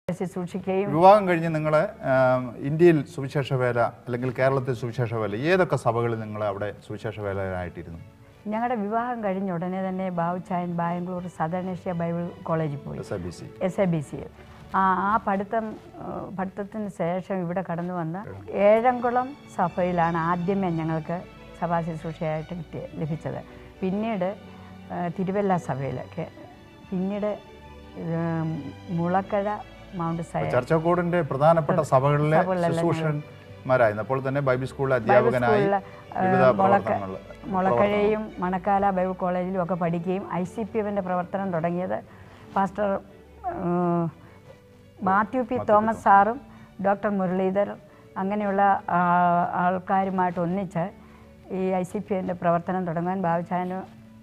ശുശ്രൂഷിക്കുകയും വിവാഹം കഴിഞ്ഞ് നിങ്ങൾ ഇന്ത്യയിൽ സുവിശേഷ വേല അല്ലെങ്കിൽ കേരളത്തിൽ സുവിശേഷ വേല ഏതൊക്കെ സഭകളിൽ നിങ്ങൾ അവിടെ സുവിശേഷ വേലയായിട്ടിരുന്നു ഞങ്ങളുടെ വിവാഹം കഴിഞ്ഞ ഉടനെ തന്നെ ബാബുച്ചായൻ ബാംഗ്ലൂർ സദൺ ഏഷ്യ ബൈബിൾ കോളേജിൽ പോയി S I B C S A B സിയിൽ ആ ആ പഠിത്തം ആ, പഠിത്തത്തിന് ശേഷം ഇവിടെ കടന്നു വന്ന ഏഴംകുളം സഭയിലാണ് ആദ്യമേ ഞങ്ങൾക്ക് സഭാ ശുശ്രൂഷയായിട്ട് കിട്ടിയ ലഭിച്ചത് പിന്നീട് ആ, തിരുവല്ല സഭയിൽ കെ- പിന്നീട് ഉം, മുളക്കഴ മൗണ്ട് സയ ചർച്ചക്കോടിന്റെ പ്രധാനപ്പെട്ട സഭകളിലെ സഭകളിലെല്ലാം ശുശ്രൂഷന്മാരായിരുന്നു അപ്പോൾ തന്നെ ബൈബിൾ സ്കൂളിലെ അധ്യാപകനായി സ്കൂളില്, ആ, വിവിധ മുളക്ക പ്രവർത്തനങ്ങൾ മുളക്കഴയും മണക്കാല ബൈബിൾ കോളേജിലും ഒക്കെ പഠിക്കുകയും ഐ സി പി എമ്മിൻ്റെ പ്രവർത്തനം തുടങ്ങിയത് പാസ്റ്റർ ഉം, മാത്യു പി തോമസ് സാറും ഡോക്ടർ മുരളീധർ അങ്ങനെയുള്ള ആ, ആൾക്കാരുമായിട്ട് ഒന്നിച്ച് ഈ ഐ സി പി എമ്മിൻ്റെ പ്രവർത്തനം തുടങ്ങാൻ ബാബുചാനും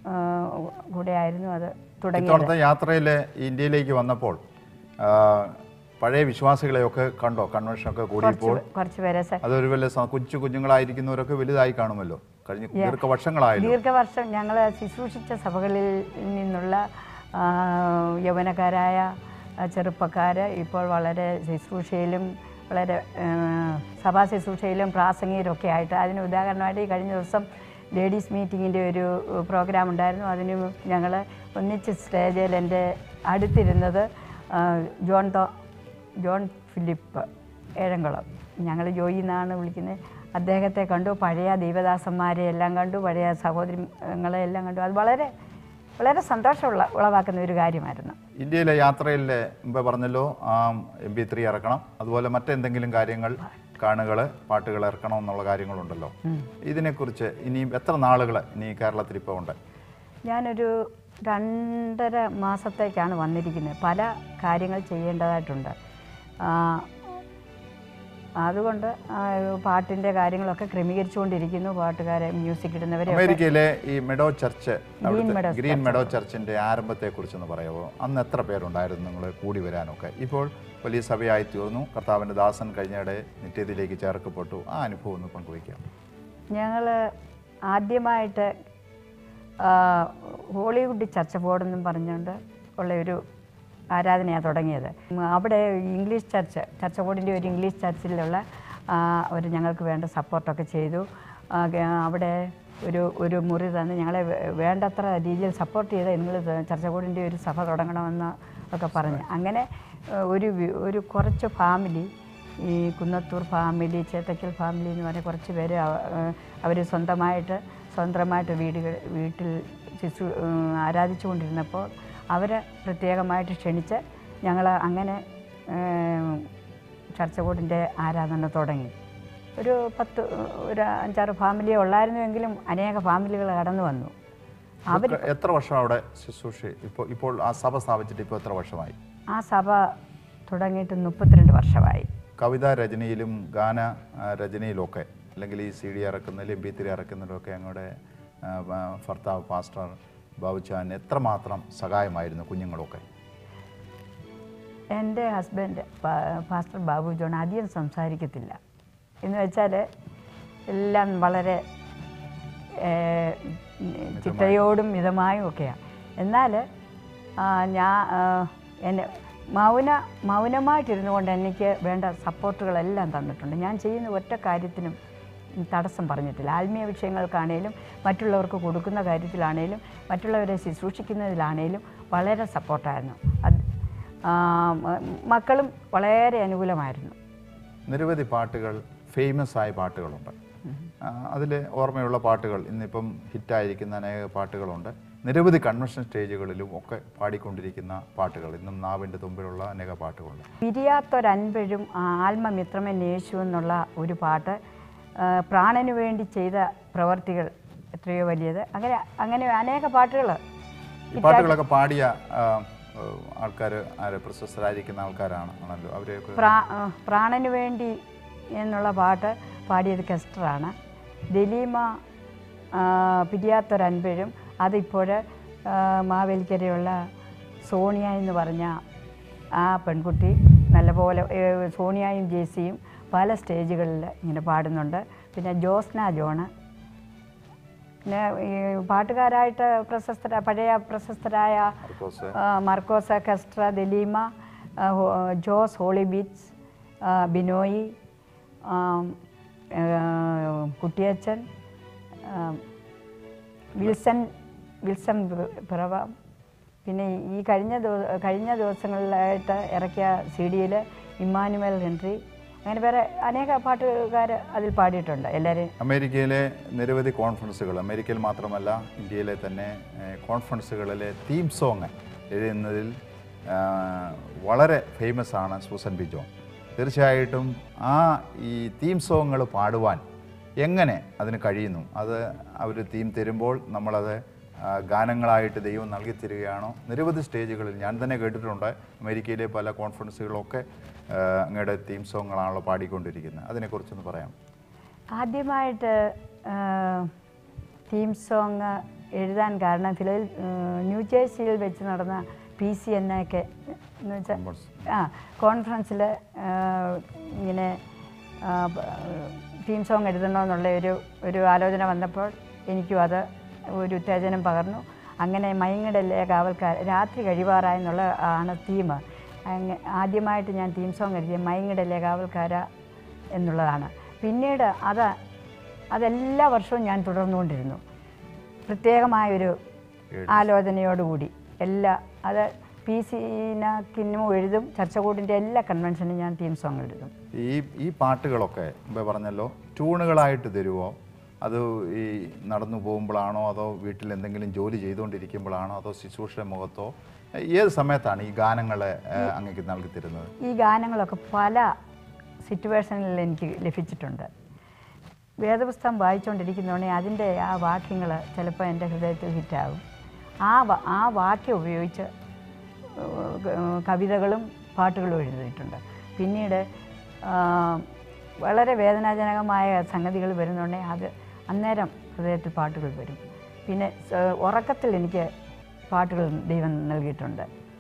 കൂടെ ആയിരുന്നു അത് തുടങ്ങിയത് ഇത്തവണത്തെ യാത്രയിൽ ഇന്ത്യയിലേക്ക് വന്നപ്പോൾ ആ, പഴയ വിശ്വാസികളെയൊക്കെ കണ്ടോ കൺവെൻഷനൊക്കെ കൂടിയപ്പോൾ കുറച്ച് പേരെ സ- അതൊരു വലിയ സ- കൊച്ചു കുഞ്ഞുങ്ങളായിരിക്കുന്നവരൊക്കെ വലുതായി കാണുമല്ലോ കഴിഞ്ഞ ദീർഘവർഷങ്ങളായല്ലോ ദീർഘവർഷം ഞങ്ങൾ ശുശ്രൂഷിച്ച സഭകളിൽ നിന്നുള്ള ആ, യൗവനക്കാരായ ആ, ചെറുപ്പക്കാർ ഇപ്പോൾ വളരെ ശുശ്രൂഷയിലും വളരെ ആ, സഭാ ശുശ്രൂഷയിലും പ്രാസംഗികരൊക്കെ ആയിട്ട് അതിന് ഉദാഹരണമായിട്ട് ഈ കഴിഞ്ഞ ദിവസം ലേഡീസ് മീറ്റിങ്ങിൻ്റെ ഒരു പ്രോഗ്രാം ഉണ്ടായിരുന്നു അതിന് ഞങ്ങൾ ഒന്നിച്ച് സ്റ്റേജിൽ എൻ്റെ അടുത്തിരുന്നത് ആ, ജോൺ തോ ജോൺ ഫിലിപ്പ് ഏഴംകുളം ഞങ്ങൾ ജോയി എന്നാണ് വിളിക്കുന്നത് അദ്ദേഹത്തെ കണ്ടു പഴയ ദൈവദാസന്മാരെ എല്ലാം കണ്ടു പഴയ സഹോദരിങ്ങളെ എല്ലാം കണ്ടു അത് വളരെ വളരെ സന്തോഷമുള്ള ഉളവാക്കുന്ന ഒരു കാര്യമായിരുന്നു ഇന്ത്യയിലെ യാത്രയിൽ മുമ്പേ പറഞ്ഞല്ലോ എം പി ത്രീ ഇറക്കണം അതുപോലെ മറ്റെന്തെങ്കിലും കാര്യങ്ങൾ കാണുകൾ പാട്ടുകൾ ഇറക്കണം എന്നുള്ള കാര്യങ്ങളുണ്ടല്ലോ ഇതിനെക്കുറിച്ച് ഇനിയും എത്ര നാളുകൾ ഇനി കേരളത്തിൽ ഇപ്പോൾ ഉണ്ട് ഞാനൊരു രണ്ടര മാസത്തേക്കാണ് വന്നിരിക്കുന്നത് പല കാര്യങ്ങൾ ചെയ്യേണ്ടതായിട്ടുണ്ട് ആ, അതുകൊണ്ട് ആ, പാട്ടിൻ്റെ കാര്യങ്ങളൊക്കെ ക്രമീകരിച്ചുകൊണ്ടിരിക്കുന്നു പാട്ടുകാരെ മ്യൂസിക് ഇടുന്നവരെ അമേരിക്കയിലെ ഈ മെഡോ ചർച്ച് അവിടുത്തെ Meadows ഗ്രീൻ മെഡോ ചർച്ചിന്റെ ആരംഭത്തെ കുറിച്ചൊന്ന് പറയാമോ അന്ന് എത്ര പേരുണ്ടായിരുന്നു നിങ്ങൾ കൂടി വരാനൊക്കെ ഇപ്പോൾ വലിയ സഭയായി തീർന്നു കർത്താവിന്റെ ദാസൻ കഴിഞ്ഞിടെ നിത്യത്തിലേക്ക് ചേർക്കപ്പെട്ടു ആ അനുഭവം ഒന്ന് പങ്കുവയ്ക്കാം ഞങ്ങൾ ആദ്യമായിട്ട് ആ, ഹോളിവുഡ് ചർച്ച ബോർഡെന്നും പറഞ്ഞുകൊണ്ട് ഉള്ള ഒരു ആരാധനയാണ് തുടങ്ങിയത് ഉം, അവിടെ ഇംഗ്ലീഷ് ചർച്ച് ചർച്ച ബോർഡിൻ്റെ ഒരു ഇംഗ്ലീഷ് ചർച്ചിലുള്ള അവർ ഞങ്ങൾക്ക് വേണ്ട സപ്പോർട്ടൊക്കെ ചെയ്തു ആ, ഗ- അവിടെ ഒരു ഒരു മുറി തന്ന് ഞങ്ങളെ വേ- വേണ്ടത്ര രീതിയിൽ സപ്പോർട്ട് ചെയ്ത് നിങ്ങൾ ചർച്ച ബോർഡിൻ്റെ ഒരു സഭ തുടങ്ങണമെന്ന് ഒക്കെ പറഞ്ഞ് അങ്ങനെ ആ, ഒരു വി- ഒരു കുറച്ച് ഫാമിലി ഈ കുന്നത്തൂർ ഫാമിലി ചേത്തക്കൽ ഫാമിലി എന്ന് പറഞ്ഞ കുറച്ച് പേര് അവർ സ്വന്തമായിട്ട് സ്വന്തമായിട്ട് വീടുകൾ വീട്ടിൽ ശുശ്രൂ ആരാധിച്ചുകൊണ്ടിരുന്നപ്പോൾ അവരെ പ്രത്യേകമായിട്ട് ക്ഷണിച്ച് ഞങ്ങൾ അങ്ങനെ ചർച്ചകോടിൻ്റെ ആരാധന തുടങ്ങി ഒരു പത്ത് ഒരു അഞ്ചാറ് ഫാമിലിയെ ഉള്ളായിരുന്നുവെങ്കിലും അനേക ഫാമിലികൾ കടന്നു വന്നു അവർ ഇതൊക്കെ എത്ര വർഷം അവിടെ ശുശ്രൂഷ ഇപ്പോൾ ഇപ്പോൾ ആ സഭ സ്ഥാപിച്ചിട്ട് ഇപ്പോൾ എത്ര വർഷമായി ആ സഭ തുടങ്ങിയിട്ട് മുപ്പത്തിരണ്ട് വർഷമായി കവിതാ രചനയിലും ഗാന ആ, രചനയിലുമൊക്കെ അല്ലെങ്കിൽ ഈ സി ഡി ഇറക്കുന്നതിലും എം പി ത്രീ ഇറക്കുന്നതിലൊക്കെ ഞങ്ങളുടെ ആ, ആ, ഭർത്താവ് പാസ്റ്റർ ബാബുച്ചാൻ എത്രമാത്രം സഹായമായിരുന്നു കുഞ്ഞുങ്ങളൊക്കെ എൻ്റെ ഹസ്ബൻഡ് പാ- പാസ്റ്റർ ബാബു ജോൺ അധികം സംസാരിക്കത്തില്ല എന്ന് വെച്ചാൽ എല്ലാം വളരെ ഏഹ്, ചിട്ടയോടും മിതമായും ഒക്കെയാണ് എന്നാൽ ഞാൻ എന്നെ മൗന മൗനമായിട്ടിരുന്നു കൊണ്ട് എനിക്ക് വേണ്ട സപ്പോർട്ടുകളെല്ലാം തന്നിട്ടുണ്ട് ഞാൻ ചെയ്യുന്ന ഒറ്റ കാര്യത്തിനും തടസ്സം പറഞ്ഞിട്ടില്ല ആത്മീയ വിഷയങ്ങൾക്കാണേലും മറ്റുള്ളവർക്ക് കൊടുക്കുന്ന കാര്യത്തിലാണേലും മറ്റുള്ളവരെ ശുശ്രൂഷിക്കുന്നതിലാണേലും വളരെ സപ്പോർട്ടായിരുന്നു അത് ആ, മ- മക്കളും വളരെ അനുകൂലമായിരുന്നു നിരവധി പാട്ടുകൾ ഫേമസ് ആയ പാട്ടുകളുണ്ട് അതിൽ ഓർമ്മയുള്ള പാട്ടുകൾ ഇന്നിപ്പം ഹിറ്റായിരിക്കുന്ന അനേക പാട്ടുകളുണ്ട് നിരവധി കൺവെൻഷൻ സ്റ്റേജുകളിലും ഒക്കെ പാടിക്കൊണ്ടിരിക്കുന്ന പാട്ടുകൾ ഇന്നും നാവിൻ്റെ തുമ്പിലുള്ള അനേക പാട്ടുകളുണ്ട് പിരിയാത്തൊരൻപഴും ആത്മമിത്രമൻ യേശു എന്നുള്ള ഒരു പാട്ട് ആ, പ്രാണന് വേണ്ടി ചെയ്ത പ്രവർത്തികൾ എത്രയോ വലിയത് അങ്ങനെ അങ്ങനെ അനേക പാട്ടുകൾ ഈ പാട്ടുകളൊക്കെ പാടിയ ആൾക്കാർ ആര് പ്രശസ്തരായിരിക്കുന്ന ആൾക്കാരാണ് ആണല്ലോ അവരെയൊക്കെ പ്രാ ആ, പ്രാണന് വേണ്ടി എന്നുള്ള പാട്ട് പാടിയത് കെസ്റ്ററാണ് ദലീമ ആ, പിരിയാത്തൊരൻപഴും അതിപ്പോൾ ആ, മാവേലിക്കരയുള്ള സോണിയ എന്ന് പറഞ്ഞ ആ പെൺകുട്ടി നല്ലപോലെ ഏ, സോണിയയും ജേസിയും പല സ്റ്റേജുകളിൽ ഇങ്ങനെ പാടുന്നുണ്ട് പിന്നെ ജോസ്ന ജോണ് പിന്നെ ഈ പാട്ടുകാരായിട്ട് പ്രശസ്തര പഴയ പ്രശസ്തരായ മാർക്കോസ് ആ, മാർക്കോസ് കസ്ട്ര ദലീമ ആ, ഹോ- ജോസ് ഹോളി ബീറ്റ്സ് ആ, ബിനോയി ആം, ആ, കുട്ടിയച്ചൻ ആ, വിൽസൺ വിൽസൺ പി- പിറവ പിന്നെ ഈ കഴിഞ്ഞ ദിവ- കഴിഞ്ഞ ദിവസങ്ങളിലായിട്ട് ഇറക്കിയ സി ഡിയിൽ ഇമ്മാനുവൽ ഹെൻറി അങ്ങനെ വേറെ അനേക പാട്ടുകാർ അതിൽ പാടിയിട്ടുണ്ട് എല്ലാവരും അമേരിക്കയിലെ നിരവധി കോൺഫറൻസുകൾ അമേരിക്കയിൽ മാത്രമല്ല ഇന്ത്യയിലെ തന്നെ ഏഹ്, കോൺഫറൻസുകളിലെ തീം സോങ് എഴുതുന്നതിൽ ആ, വളരെ ഫേമസ് ആണ് സൂസൻ ബി ജോൺ തീർച്ചയായിട്ടും ആ ഈ തീം സോങ്ങുകൾ പാടുവാൻ എങ്ങനെ അതിന് കഴിയുന്നു അത് അവർ തീം തരുമ്പോൾ നമ്മളത് ആ, ഗാനങ്ങളായിട്ട് ദൈവം നൽകി തരികയാണോ നിരവധി സ്റ്റേജുകളിൽ ഞാൻ തന്നെ കേട്ടിട്ടുണ്ട് അമേരിക്കയിലെ പല കോൺഫറൻസുകളൊക്കെ ആ, അങ്ങയുടെ തീം സോങ്ങുകളാണല്ലോ പാടിക്കൊണ്ടിരിക്കുന്നത് അതിനെക്കുറിച്ചൊന്ന് പറയാം ആദ്യമായിട്ട് തീം സോങ് എഴുതാൻ കാരണം ഫിലൽ ന്യൂജേഴ്സിയിൽ വെച്ച് നടന്ന പി സി എൻ ഒക്കെ എന്ന് വെച്ചാൽ ആ കോൺഫറൻസിൽ ഇങ്ങനെ തീം സോങ് എഴുതണമെന്നുള്ള ഒരു ഒരു ആലോചന വന്നപ്പോൾ എനിക്കും അത് ഒരു ഉത്തേജനം പകർന്നു അങ്ങനെ മയങ്ങിടല്ലേ കാവൽക്കാർ രാത്രി കഴിവാറായെന്നുള്ള ആണ് തീം അങ്ങ ആദ്യമായിട്ട് ഞാൻ തീം സോങ് എഴുതിയ മയങ്ങിടല്ലേ കാവൽക്കാര എന്നുള്ളതാണ് പിന്നീട് അത് അതെല്ലാ വർഷവും ഞാൻ തുടർന്നുകൊണ്ടിരുന്നു പ്രത്യേകമായൊരു ആലോചനയോടുകൂടി എല്ലാ അത് പി സിനാക്കിനും എഴുതും ചർച്ചകൂടിൻ്റെ എല്ലാ കൺവെൻഷനും ഞാൻ തീം സോങ് എഴുതും ഈ ഈ പാട്ടുകളൊക്കെ മുമ്പേ പറഞ്ഞല്ലോ ട്യൂണുകളായിട്ട് തരുമോ അത് ഈ നടന്നു പോകുമ്പോഴാണോ അതോ വീട്ടിൽ എന്തെങ്കിലും ജോലി ചെയ്തുകൊണ്ടിരിക്കുമ്പോഴാണോ അതോ ശുശ്രൂഷയുടെ മുഖത്തോ ഏത് സമയത്താണ് ഈ ഗാനങ്ങൾ അങ്ങേക്ക് നൽകി തരുന്നത് ഈ ഗാനങ്ങളൊക്കെ പല സിറ്റുവേഷനിൽ എനിക്ക് ലഭിച്ചിട്ടുണ്ട് വേദപുസ്തകം വായിച്ചുകൊണ്ടിരിക്കുന്നതുകൊണ്ട് അതിൻ്റെ ആ വാക്യങ്ങൾ ചിലപ്പോൾ എൻ്റെ ഹൃദയത്തിൽ ഹിറ്റാകും ആ വ- ആ വാക്യം ഉപയോഗിച്ച് ഏഹ് കവിതകളും പാട്ടുകളും എഴുതിയിട്ടുണ്ട് പിന്നീട് ആ, വളരെ വേദനാജനകമായ സംഗതികൾ വരുന്നുണ്ടെങ്കിൽ അത് അന്നേരം ഹൃദയത്തിൽ പാട്ടുകൾ വരും പിന്നെ സ- ഉറക്കത്തിൽ എനിക്ക് പാട്ടുകൾ ദൈവം നൽകിയിട്ടുണ്ട്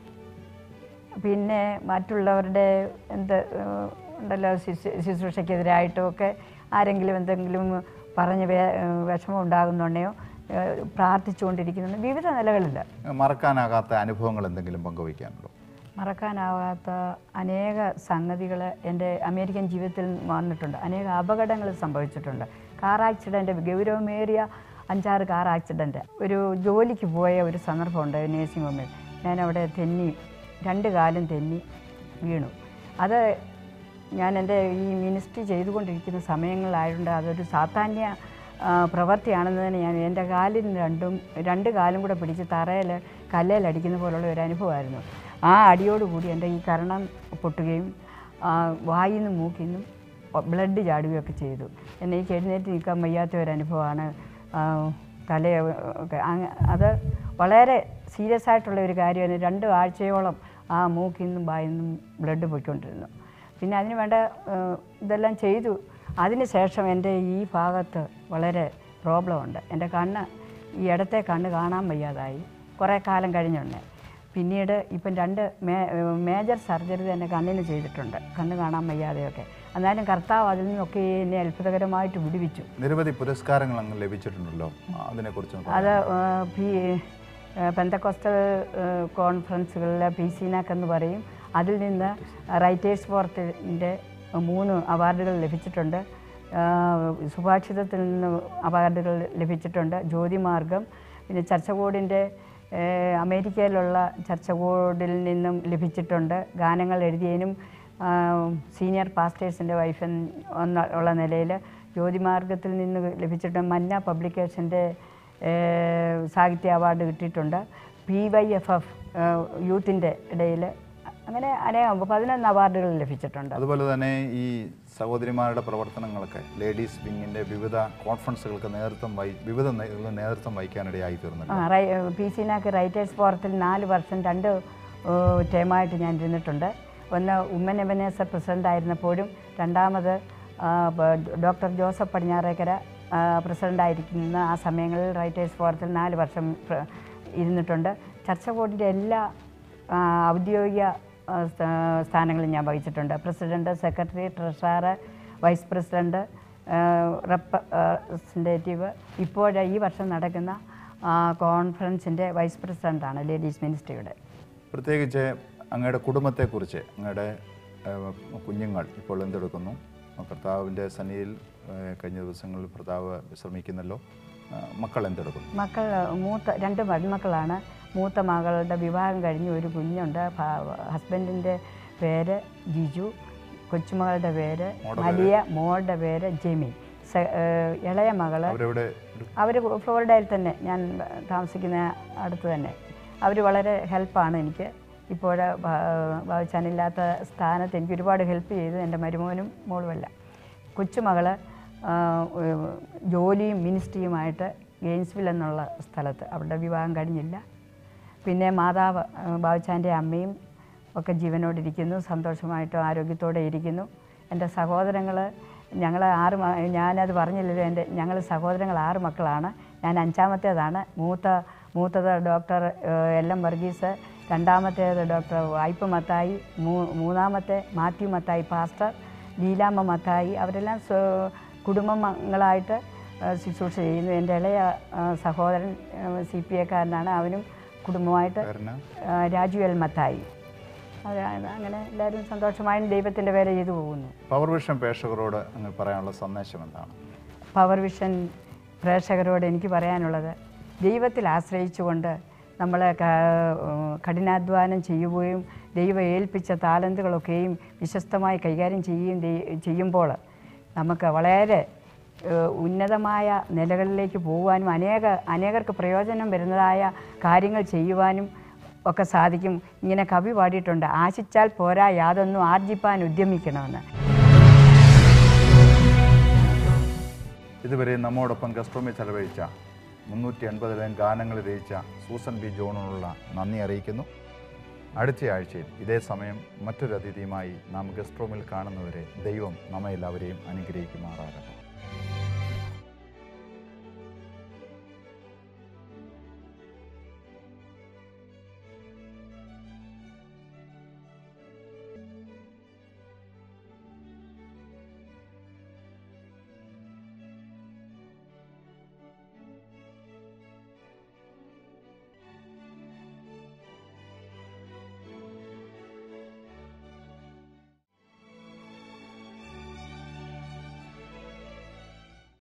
പിന്നെ മറ്റുള്ളവരുടെ എന്ത് ഏഹ്, ഉണ്ടല്ലോ ശുശ്രൂ- ശുശ്രൂഷയ്ക്കെതിരായിട്ടും ഒക്കെ ആരെങ്കിലും എന്തെങ്കിലും പറഞ്ഞ് വേ ഏഹ്, വിഷമം ഉണ്ടാകുന്നുണ്ടെയോ ഏഹ്, പ്രാർത്ഥിച്ചുകൊണ്ടിരിക്കുന്നുണ്ട് വിവിധ നിലകളിൽ മറക്കാനാകാത്ത അനുഭവങ്ങൾ എന്തെങ്കിലും പങ്കുവയ്ക്കാനുണ്ടോ മറക്കാനാവാത്ത അനേക സംഗതികൾ എൻ്റെ അമേരിക്കൻ ജീവിതത്തിൽ വന്നിട്ടുണ്ട് അനേക അപകടങ്ങൾ സംഭവിച്ചിട്ടുണ്ട് കാർ ആക്സിഡൻറ്റ് ഗൗരവമേറിയ അഞ്ചാറ് കാർ ആക്സിഡൻറ്റ് ഒരു ജോലിക്ക് പോയ ഒരു സന്ദർഭമുണ്ട് നേഴ്സിംഗ് ഹോമിൽ ഞാൻ അവിടെ തെന്നി രണ്ട് കാലും തെന്നി വീണു അത് ഞാൻ എൻ്റെ ഈ മിനിസ്ട്രി ചെയ്തുകൊണ്ടിരിക്കുന്ന സമയങ്ങളിലായതുകൊണ്ട് അതൊരു സാധാന്യ ആ, പ്രവൃത്തിയാണെന്നതിന് ഞാൻ എൻ്റെ കാലിന് രണ്ടും രണ്ട് കാലും കൂടെ പിടിച്ച് തറയിൽ കല്ലേലടിക്കുന്ന പോലുള്ള ഒരു അനുഭവമായിരുന്നു ആ അടിയോടുകൂടി എൻ്റെ ഈ കരണം പൊട്ടുകയും ആ, വായിൽ നിന്നും മൂക്കിൽ നിന്നും ബ്ലഡ് ചാടുകയൊക്കെ ചെയ്തു എന്നെ എനിക്ക് എഴുന്നേറ്റ് നിൽക്കാൻ വയ്യാത്ത ഒരു അനുഭവമാണ് ആ, തല ഒക്കെ അങ്ങ- അത് വളരെ സീരിയസ് ആയിട്ടുള്ള ഒരു കാര്യമാണ് രണ്ട് ആഴ്ചയോളം ആ മൂക്കിൽ നിന്നും വായിൽ നിന്നും ബ്ലഡ് പോയിക്കൊണ്ടിരുന്നു പിന്നെ അതിന് വേണ്ട ഏഹ്, ഇതെല്ലാം ചെയ്തു അതിന് ശേഷം എൻ്റെ ഈ ഭാഗത്ത് വളരെ പ്രോബ്ലം ഉണ്ട് എൻ്റെ കണ്ണ് ഈ ഇടത്തെ കണ്ണ് കാണാൻ വയ്യാതായി കുറേ കാലം കഴിഞ്ഞുണ്ട് പിന്നീട് ഇപ്പം രണ്ട് മേ മേജർ സർജറി തന്നെ കണ്ണിന് ചെയ്തിട്ടുണ്ട് കണ്ണ് കാണാൻ വയ്യാതെയൊക്കെ എന്നാലും കർത്താവ് അതിൽ നിന്നൊക്കെ എന്നെ അത്ഭുതകരമായിട്ട് വിടുവിച്ചു നിരവധി പുരസ്കാരങ്ങൾ അങ്ങ് ലഭിച്ചിട്ടുണ്ടല്ലോ അതിനെക്കുറിച്ച് അത് ഏഹ്, പി ഏഹ്, പെന്തക്കോസ്റ്റൽ ഏഹ്, കോൺഫറൻസുകളിലെ പി സിനാക്ക് എന്ന് പറയും അതിൽ നിന്ന് റൈറ്റേഴ്സ് ഫോർത്തിൻ്റെ മൂന്ന് അവാർഡുകൾ ലഭിച്ചിട്ടുണ്ട് ഏഹ്, സുഭാഷിതത്തിൽ നിന്ന് അവാർഡുകൾ ലഭിച്ചിട്ടുണ്ട് ജ്യോതിമാർഗം പിന്നെ ചർച്ചകോടിൻ്റെ ഏഹ്, അമേരിക്കയിലുള്ള ചർച്ചകോടിൽ നിന്നും ലഭിച്ചിട്ടുണ്ട് ഗാനങ്ങൾ എഴുതിയതിനും ആഹ്, സീനിയർ പാസ്റ്റേഴ്സിൻ്റെ വൈഫ് എന്ന ഉള്ള നിലയിൽ ജ്യോതിമാർഗത്തിൽ നിന്ന് ലഭിച്ചിട്ടുണ്ട് മന്ന പബ്ലിക്കേഷൻ്റെ ഏഹ്, സാഹിത്യ അവാർഡ് കിട്ടിയിട്ടുണ്ട് പി വൈ എഫ് എഫ് യൂത്തിൻ്റെ ഇടയിൽ അങ്ങനെ അനേകം പതിനൊന്ന് അവാർഡുകൾ ലഭിച്ചിട്ടുണ്ട് അതുപോലെ തന്നെ ഈ സഹോദരിമാരുടെ പ്രവർത്തനങ്ങളൊക്കെ ലേഡീസ് വിങ്ങിൻ്റെ വിവിധ കോൺഫറൻസുകൾക്ക് നേതൃത്വം വഹി വിവിധ നേ- നേതൃത്വം വഹിക്കാനിടയായി തീർന്നുണ്ട് ആ റൈ പി സിനാക്ക് റൈറ്റേഴ്സ് ഫോറത്തിൽ നാല് വർഷം രണ്ട് ഏഹ്, ടേമായിട്ട് ഞാൻ ഇരുന്നിട്ടുണ്ട് ഒന്ന് ഉമ്മൻ എബനേസർ പ്രസിഡൻ്റ് ആയിരുന്നപ്പോഴും രണ്ടാമത് ആ, ബ- ഡോക്ടർ ജോസഫ് പടിഞ്ഞാറേക്കര ആ, പ്രസിഡൻ്റായിരിക്കുന്ന ആ സമയങ്ങളിൽ റൈറ്റേഴ്സ് ഫോറത്തിൽ നാല് വർഷം പ്ര- ഇരുന്നിട്ടുണ്ട് ചർച്ച ബോർഡിൻ്റെ എല്ലാ ആ, ഔദ്യോഗിക ആ, സ്ഥാ- സ്ഥാനങ്ങളും ഞാൻ വഹിച്ചിട്ടുണ്ട് president secretary treasurer vice president representative ഇപ്പോൾ ഈ വർഷം നടക്കുന്ന ആ, കോൺഫറൻസിൻ്റെ വൈസ് പ്രസിഡൻ്റാണ് ലേഡീസ് മിനിസ്ട്രിയുടെ പ്രത്യേകിച്ച് അങ്ങയുടെ കുടുംബത്തെക്കുറിച്ച് അങ്ങയുടെ ഏഹ്, കുഞ്ഞുങ്ങൾ ഇപ്പോൾ എന്തെടുക്കുന്നു കർത്താവിൻ്റെ സന്നിധിയിൽ ഏഹ്, കഴിഞ്ഞ ദിവസങ്ങളിൽ ഭർത്താവ് വിശ്രമിക്കുന്നല്ലോ ഏഹ്, മക്കൾ എന്തെടുക്കുന്നു മക്കൾ മൂത്ത രണ്ട് പെൺമക്കളാണ് മൂത്ത മകളുടെ വിവാഹം കഴിഞ്ഞ് ഒരു കുഞ്ഞുണ്ട് ഹസ്ബൻഡിൻ്റെ പേര് ജിജു കൊച്ചുമകളുടെ പേര് മലിയ മോളുടെ പേര് ജെമി സ- ഏഹ് ഇളയ മകള് അവരെവിടെ അവർ ഫ്ലോറിഡയിൽ തന്നെ ഞാൻ താമസിക്കുന്ന അടുത്ത് തന്നെ അവർ വളരെ ഹെൽപ്പാണ് എനിക്ക് ഇപ്പോൾ ബാബുച്ചാനില്ലാത്ത സ്ഥാനത്ത് എനിക്ക് ഒരുപാട് ഹെൽപ്പ് ചെയ്തു എൻ്റെ മരുമോനും മോളുമല്ല കൊച്ചുമകൾ ജോലിയും മിനിസ്ട്രിയുമായിട്ട് ഗെയിൻസ്വിൽ എന്നുള്ള സ്ഥലത്ത് അവരുടെ വിവാഹം കഴിഞ്ഞില്ല പിന്നെ മാതാവ് ബാബുച്ചാൻ്റെ അമ്മയും ഒക്കെ ജീവനോടിരിക്കുന്നു സന്തോഷമായിട്ടും ആരോഗ്യത്തോടെ ഇരിക്കുന്നു എൻ്റെ സഹോദരങ്ങൾ ഞങ്ങൾ ആറ് മ- ഞാനത് പറഞ്ഞില്ലല്ലോ എൻ്റെ ഞങ്ങൾ സഹോദരങ്ങൾ ആറ് മക്കളാണ് ഞാൻ അഞ്ചാമത്തേതാണ് മൂത്ത മൂത്തത് ഡോക്ടർ ഏഹ്, എൽ എം വർഗീസ് രണ്ടാമത്തേത് ഡോക്ടർ വായ്പ മത്തായി മൂ മൂന്നാമത്തെ മാത്യു മത്തായി പാസ്റ്റർ ലീലാമ്മ മത്തായി അവരെല്ലാം സ്വ- കുടുംബങ്ങളായിട്ട് ഏഹ്, ശുശ്രൂഷ ചെയ്യുന്നു എൻ്റെ ഇളയ ഏഹ്, സഹോദരൻ സി പി എക്കാരനാണ് അവനും കുടുംബമായിട്ട് കാരണം ഏഹ്, രാജു എൽ മത്തായി അത് അങ്ങനെ എല്ലാവരും സന്തോഷമായും ദൈവത്തിൻ്റെ വേല ചെയ്തു പോകുന്നു പവർ വിഷൻ പ്രേക്ഷകരോട് അങ്ങ് പറയാനുള്ള സന്ദേശം എന്താണ് പവർ വിഷൻ പ്രേക്ഷകരോട് എനിക്ക് പറയാനുള്ളത് ദൈവത്തിൽ ആശ്രയിച്ചുകൊണ്ട് നമ്മൾ കഠിനാധ്വാനം ചെയ്യുകയും ദൈവം ഏൽപ്പിച്ച താലന്തുകളൊക്കെയും വിശ്വസ്തമായി കൈകാര്യം ചെയ്യുകയും ചെയ്- ചെയ്യുമ്പോൾ നമുക്ക് വളരെ ഏഹ്, ഉന്നതമായ നിലകളിലേക്ക് പോകുവാനും അനേക അനേകർക്ക് പ്രയോജനം വരുന്നതായ കാര്യങ്ങൾ ചെയ്യുവാനും ഒക്കെ സാധിക്കും ഇങ്ങനെ കവി പാടിയിട്ടുണ്ട് ആശിച്ചാൽ പോരാ യാതൊന്നും ആർജിപ്പാൻ ഉദ്യമിക്കണമെന്ന് ഇതുവരെ നമ്മോടൊപ്പം ഗസ്ട്രോമി ചെലവഴിച്ച മുന്നൂറ്റി എൺപതിലേം ഗാനങ്ങൾ രചിച്ച സൂസൻ ബി ജോണിനുള്ള നന്ദി അറിയിക്കുന്നു അടുത്ത ആഴ്ചയിൽ ഇതേ സമയം മറ്റൊരു അതിഥിയുമായി നാം ഗസ്ട്രോമിൽ കാണുന്നവരെ ദൈവം നമ്മെ എല്ലാവരെയും അനുഗ്രഹിക്കുമാറാകട്ടെ